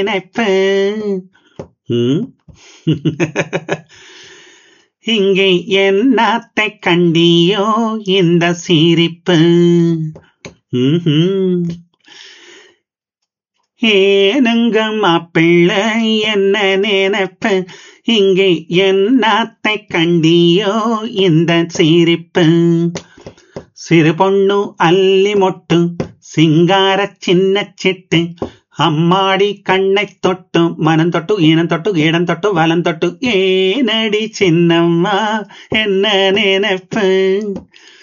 நினைப்பு ம்? இங்கே என்னத்தை கண்டியோ இந்த சிரிப்பு ம்ஹும். ஏனுங்க மாப்பிள்ளை என்ன நினைப்பு இங்கே என்னத்தை கண்டியோ இந்த சிரிப்பு சிறு பொண்ணு அல்லி மொட்டு சிங்கார சின்ன சிட்டு அம்மாடி கண்ணை தொட்டு மனம் தொட்டு ஈனம் தொட்டு இடம் தொட்டு வலம் தொட்டு ஏனடி சின்னம்மா என்ன நினைப்பு